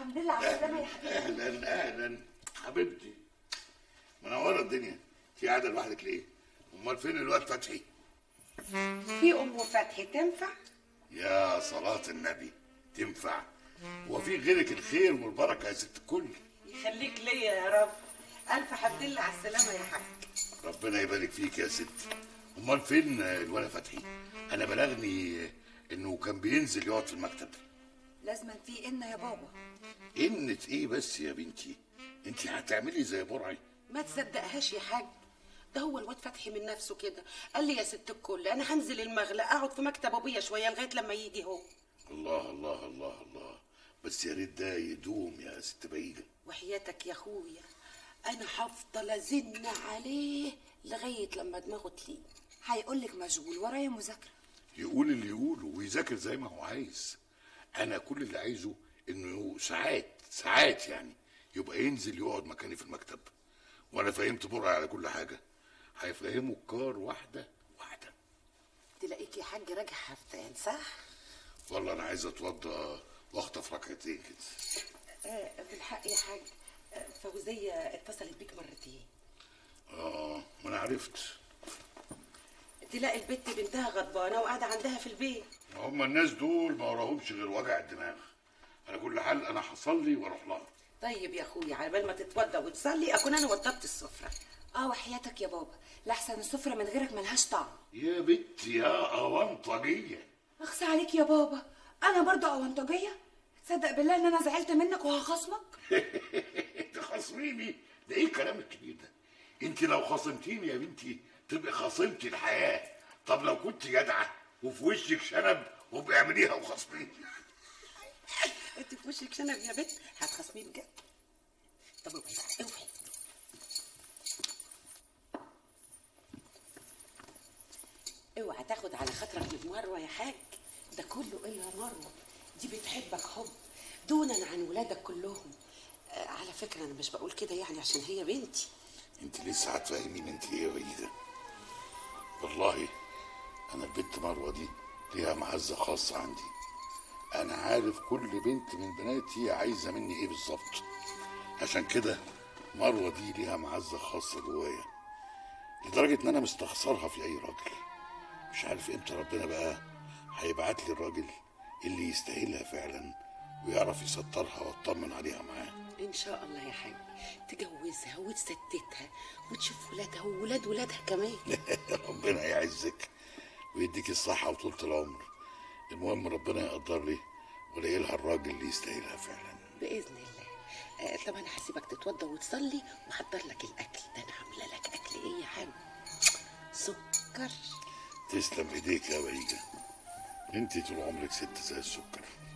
الحمد لله على السلامه يا حبيبي اهلا اهلا حبيبتي منوره الدنيا انت قاعده لوحدك ليه؟ امال فين الواد فتحي؟ في ام فتحي تنفع يا صلاة النبي تنفع هو في غيرك الخير والبركة يا ست الكل يخليك ليا يا رب الف حمد لله على السلامه يا حاج ربنا يبارك فيك يا ست امال فين الولد فتحي انا بلغني انه كان بينزل يقعد في المكتب لازما في إن يا بابا قنة ايه بس يا بنتي انت هتعملي زي برعي ما تصدقهاش يا حاج ده هو الواد فتحي من نفسه كده قال لي يا ست الكل انا هنزل المغلى اقعد في مكتب ابويا شويه لغايه لما يجي هو الله الله الله الله بس يا ريت ده يدوم يا ست بهيجة وحياتك يا اخويا انا هفضل ازن عليه لغايه لما دماغه تلين هيقول لك مشغول ورايا مذاكرة يقول اللي يقوله ويذاكر زي ما هو عايز انا كل اللي عايزه انه ساعات ساعات يعني يبقى ينزل يقعد مكاني في المكتب وانا فهمت برعي على كل حاجه هيفهمه الكار واحده واحده تلاقيك يا حاج راجع حفتان صح والله انا عايز اتوضى واخطف ركعتين كده آه بالحق يا حاج آه فوزيه اتصلت بيك مرتين اه ما انا عرفت تلاقي البت بنتها غضبانه وقاعده عندها في البيت هم الناس دول ما وراهمش غير وجع الدماغ على كل حال انا هصلي واروح لها طيب يا اخويا على بال ما تتوضى وتصلي اكون انا وضبت السفره اه وحياتك يا بابا لحسن السفرة من غيرك ملهاش طعم يا بنتي يا اونطجيه اخصى عليك يا بابا انا برضو اونطجية تصدق بالله ان انا زعلت منك وهخصمك تخاصميني ده ايه الكلام الكبير ده انت لو خاصمتيني يا بنتي تبقي خاصمتي الحياه طب لو كنت جدعه وفي وشك شنب وابقي اعمليها وخاصميني انت في وشك شنب يا بنت هتخصمي بجد طب اوعي بقى اوعي اوعى تاخد على خاطرك من مروه يا حاج ده كله الا مروه دي بتحبك حب دونا عن ولادك كلهم آه على فكره انا مش بقول كده يعني عشان هي بنتي انت لسه هتفهميني انت ايه يا بعيده والله انا البنت مروه دي ليها معزه خاصه عندي انا عارف كل بنت من بناتي عايزه مني ايه بالظبط عشان كده مروه دي ليها معزه خاصه جوايا لدرجه ان انا مستخسرها في اي راجل مش عارف امتى ربنا بقى هيبعت لي الراجل اللي يستاهلها فعلا ويعرف يسطرها ويطمن عليها معاه ان شاء الله يا حاج تجوزها وتستتها وتشوف ولادها وولاد ولادها كمان ربنا يعزك ويديك الصحة وطولة العمر المهم ربنا يقدر لي ولاقي لها الراجل اللي يستاهلها فعلا باذن الله آه طب انا هسيبك تتوضى وتصلي واحضر لك الاكل ده انا عامله لك اكل ايه يا حاج سكر تسلم ايديك يا وليجة انت طول عمرك ست زي السكر